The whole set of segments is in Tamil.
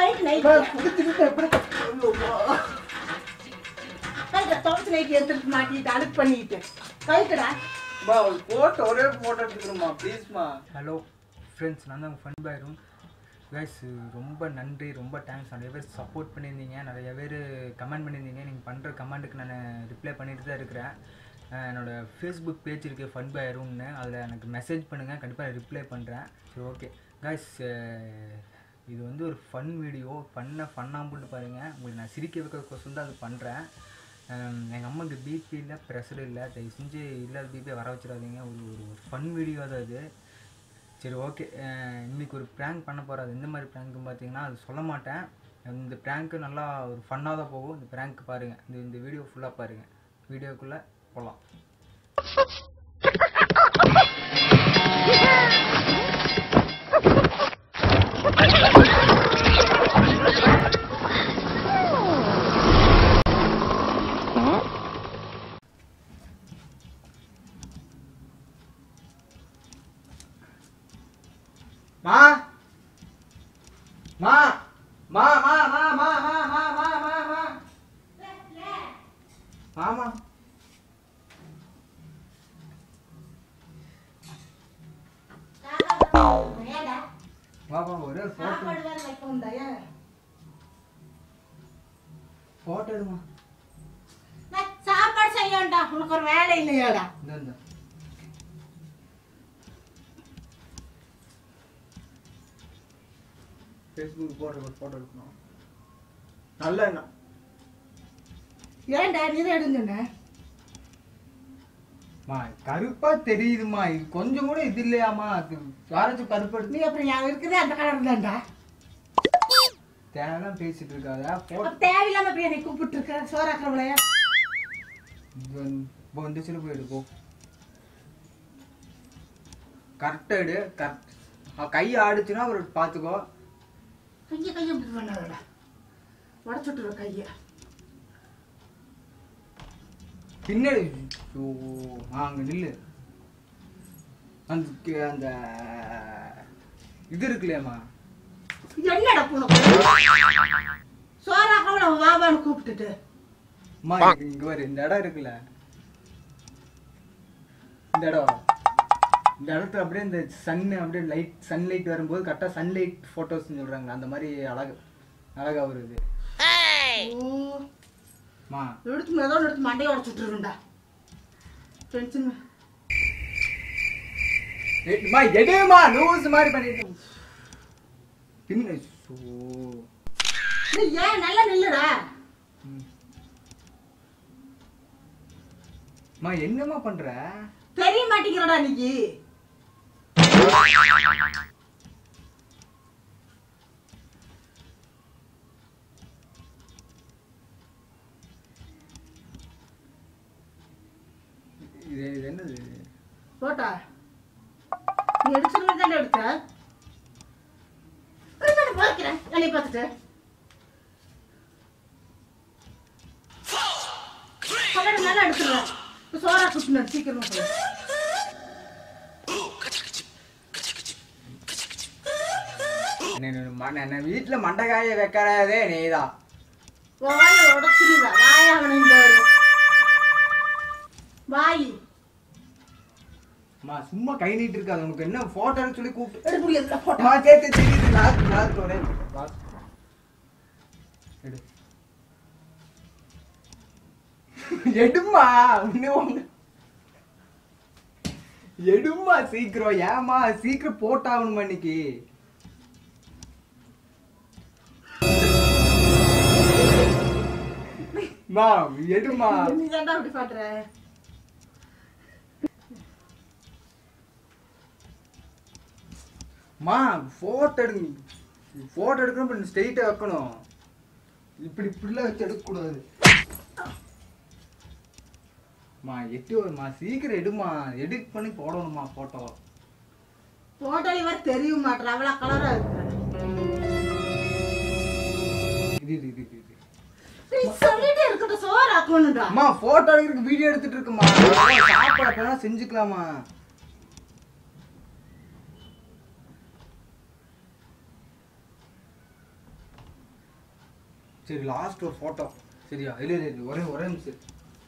கைக்கு நைட் குடிச்சிட்டு எப்படி கைக்கு துவச்சு நைட் எடுத்துட்டு மாட்டிட்டு அழுக்கு பண்ணிட்டு கைக்குடா மா ஒரு போட்டோ ஒரே போட்டோ எடுத்துக்கிறோமா ப்ளீஸ்மா ஹலோ ஃப்ரெண்ட்ஸ் நான் தான் ஃபன் பாயிரும் கைஸ் ரொம்ப நன்றி ரொம்ப தேங்க்ஸ் நிறைய பேர் சப்போர்ட் பண்ணியிருந்தீங்க நிறைய பேர் கமெண்ட் பண்ணியிருந்தீங்க நீங்கள் பண்ணுற கமெண்ட்டுக்கு நான் ரிப்ளை பண்ணிட்டு தான் இருக்கிறேன் அஹ் என்னோட ஃபேஸ்புக் பேஜ் இருக்குது ஃபன் பாயிரும்னு அதில் எனக்கு மெசேஜ் பண்ணுங்கள் கண்டிப்பாக ரிப்ளை பண்ணுறேன் சரி ஓகே கைஸ் இது வந்து ஒரு ஃபன் வீடியோ ஃபன்னை ஃபன்னாக போட்டு பாருங்கள் உங்களுக்கு நான் சிரிக்க வைக்கிறதுக்கோசம் தான் அது பண்ணுறேன் எங்கள் அம்மாவுக்கு பிபி இல்லை ப்ரெஷர் இல்லை தயவு செஞ்சு இல்லாத பிபியை வர வச்சிடாதீங்க ஒரு ஒரு ஃபன் வீடியோ தான் அது சரி ஓகே இன்னைக்கு ஒரு ப்ராங்க் பண்ண போகிறோம் அது எந்த மாதிரி ப்ராங்க்னு பார்த்தீங்கன்னா அது சொல்ல மாட்டேன் இந்த ப்ராங்க்கு நல்லா ஒரு ஃபன்னாக தான் போகும் இந்த ப்ராங்க் பாருங்கள் இந்த இந்த வீடியோ ஃபுல்லாக பாருங்கள் வீடியோக்குள்ளே போகலாம் மா மா மா மா மா மா மா மா மா மா மா மாமா ஏடா பாப்பா ஒரே ஃபோட்டோ சாப்பாடு வேற வைக்க வந்தாயா ஃபோட்டோ எடுமா நான் சாப்பாடு செய்யண்டா உனக்கு ஒரு வேலை இல்லையாடா இந்த இந்த ஃபேஸ்புக் போடுற ஒரு ஃபோட்டோ எடுக்கணும் நல்ல எண்ணம் ஏன்டா நீ தான் எடுங்கண்ணே மா கருப்பா தெரியுதுமா இது கொஞ்சம் கூட இது இல்லையாமா அது யாராச்சும் கருப்பு எடுத்து நீ அப்புறம் ஞாபகம் இருக்குதே அந்த கலர் தான்டா தேவையெல்லாம் பேசிட்டு இருக்காத அப்ப போட்டோ தேவையில்லாம இப்ப என்னை கூப்பிட்டு இருக்க சோறாக்குறவளையா இப்போ வந்து சில போய் எடுப்போம் கரெக்டாக எடு கரெக்ட் கை ஆடுச்சுன்னா ஒரு பார்த்துக்கோ கைய கைய இப்படி பண்ணாதடா உடச்சுட்டுருவ கைய பின்னாடி ஓ அங்கே நில்லு அந்த கி- அந்த இது இருக்குல்லையாம்மா என்னடா உனக்கு சோறாக்குறவள வாவான்னு கூப்பிட்டுட்டு அம்மா இங்க- இங்க பாரு இந்த இடம் இருக்குல்ல இந்த இடம் இந்த இடத்துல அப்படியே இந்த சன் அப்படியே லைட் சன்லைட் வரும்போது கரெக்டாக சன்லைட் ஃபோட்டோஸ்னு சொல்கிறாங்க அந்த மாதிரி அழகு அழகா வருது ஓ மா எடுத்து மேதோடு எடுத்து மண்டையை உடச்சுட்டுருண்டா டென்ஷன் மா எடுமா லூஸ் மாதிரி பண்ணிட்டு பின்ன சோ நீ ஏன் நல்லா நில்லுடா ம். மா என்னம்மா பண்ற தெரிய மாட்டேங்கிறடா இன்னைக்கு இது இது என்னது போட்டா நீ எடுத்துட்டு தானே எடுத்த நான் பார்க்கிறேன் என்னை பார்த்துட்டு கல்லடை நல்லா எடுத்துருவேன் இப்போ சோறா குட்டின சீக்கிரமா சொல்லு என்ன வீட்டுல மண்டைக்காய வைக்காதே நீதான் வாயை உடச்சிருவேன் வாயை அவனை இந்த ஒரு வாய் அம்மா சும்மா கை நீட்டு இருக்காது உனக்கு என்ன போட்டோ எடுக்க சொல்லி கூப்பிட்டு எடுக்க முடியாதுல போட்டா அம்மா சேர்த்து தெரியுது லாஸ்ட் லாஸ்ட் ஒரே லாஸ்ட் எடு எடுமா இன்னும் ஒண்ணு. எடுமா சீக்கிரம் ஏமா சீக்கிரம் போட்டாகணுமா இன்னைக்கு மா எடுமா நீ தான்டா அப்படி பாட்டுற மா போட்டோ எடுங்க போட்டோ எடுக்கணும் ஸ்ட்ரெயிட்டா வைக்கணும் இப்படி இப்படிலாம் வச்சு எடுக்கக்கூடாது மா எட்டு வருமா சீக்கிரம் எடுமா எடிட் பண்ணி போடணுமா போட்டோ போட்டோ இவர் தெரிய மாட்டேற அவ்வளோ கலரா இருக்கு இது இது இது இது நீ சொல்லிட்டே இருக்கட்டும் சோறு ஆக்கணும்டா அம்மா போட்டோ எடுக்கிறதுக்கு வீடியோ எடுத்துட்டு இருக்குமா சாப்பாடு வேணா செஞ்சுக்கலாமா சரி லாஸ்ட் ஒரு ஃபோட்டோ சரியா இல்லை இல்லை இல்லை ஒரே ஒரே நிமிஷம்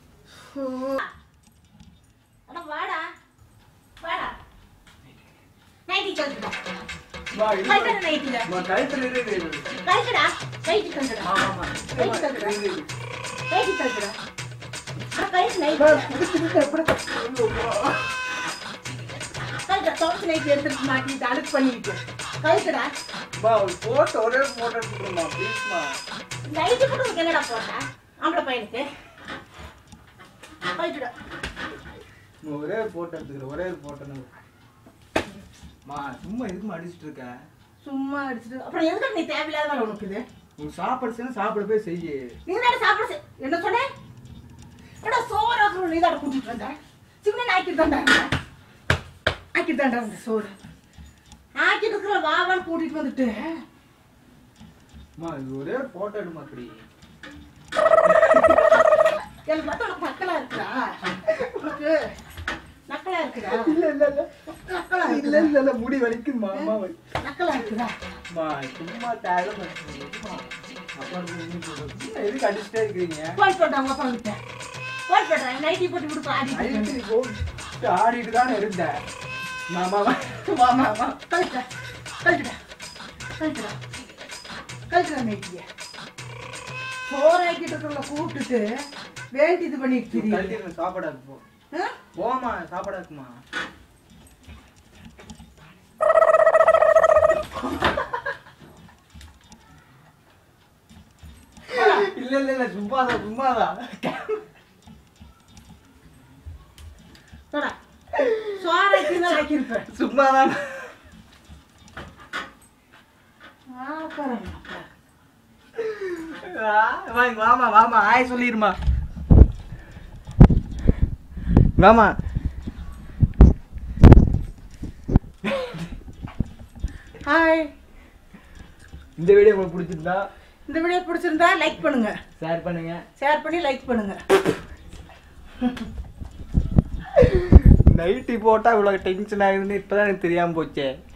அட வாடா வாடா நைட்டி கழுத்துடா மா, இது கழுத்துடா நைட்டில மா, கழுத்துல இரு, இரு, இரு. கழுத்துடா நைட்டி கழுத்துடா ஆமா, ஆமா. நைட்டி கழுத்துடா இரு, இரு. நைட்டி கழுத்துடா அட கழுத்து மா, நைட்டி பிடிச்சிக்கிட்டு எப்படி கழுத்துறீங்க? கழுத்துடா சோப்பு நைட்டி எடுத்துட்டு மாட்டிட்டு அழுக்கு பண்ணிட்டு கழுத்துடா மா, ஒரு photo, ஒரே ஒரு photo எடுத்துக்கிறோம்மா, please மா. நைட்டி போட்டு உனக்கு என்னடா போட்டா ஆம்பளை பையனுக்கு கழுத்துடா மா, ஒரே ஒரு ஃபோட்டோ எடுத்துக்கிறேன் ஒரே ஒரு ஃபோட்டோ மா சும்மா எதுக்குமா அடிச்சிட்டு இருக்க சும்மா அடிச்சுட்டு அப்புறம் எதுக்கு நீ தேவையில்லாத வேலை உனக்கு இது உன் சாப்பாடு செய்யணும் சாப்பிட போய் செய்யு நீ தானே சாப்பிட செ- என்ன சொன்னேன் ஏடா சோறு ஆக்கணும் நீ தானே கூட்டிட்டு வந்த சின்ன ஆக்கிட்டு தாண்டா ஆக்கிட்டு தாண்டா இந்த சோறு ஆக்கிட்டு இருக்கிற வாவான்னு கூட்டிட்டு வந்துட்டு மா இது ஒரே ஒரு ஃபோட்டோ எடுமா அப்படி எனக்கு பார்த்தா உனக்கு நக்கலா இருக்குடா உனக்கு நக்கலா இருக்குடா இல்ல இல்ல இல்ல நக்கலா இல்ல இருக்குடா இல்ல இல்ல முடி வலிக்குமா அம்மா வலி நக்கலா இருக்குடா மா சும்மா தேவை அப்பா சும்மா எதுக்கு அடிச்சுட்டே இருக்கிறீங்க போன் போட்டா உங்க அப்பா கிட்ட போன் போடுறேன் நைட்டி போட்டு கொடுப்பா நைட்டு போட்டு ஆடிட்டு தானே இருந்தேன் மாமா மாமா மாமா கழிச்சுடா கழிச்சுடா கழிச்சுடா கழிச்சுடா நைட்டிய சோறாக்கிட்டு இருக்கிறவங்கள கூப்பிட்டுட்டு வேண்டி இது பண்ணிட்டு தெரியுது கழட்டிடுங்க சாப்பாடாக்கு போ போமா சாப்பாடாக்குமா இல்ல இல்ல இல்ல சும்மாதான் சும்மாதான் சோறாக்கி தான் ஆக்கியிருப்பேன் சும்மாதான் வாங்க வாமா வாமா ஆய் சொல்லிருமா வாமா ஹாய் இந்த வீடியோ உங்களுக்கு பிடிச்சிருந்தா இந்த வீடியோ பிடிச்சிருந்தா லைக் பண்ணுங்க ஷேர் பண்ணுங்க ஷேர் பண்ணி லைக் பண்ணுங்க நைட்டி போட்டா இவ்வளவு டென்ஷன் ஆகுதுன்னு இப்பதான் எனக்கு தெரியாம போச்சே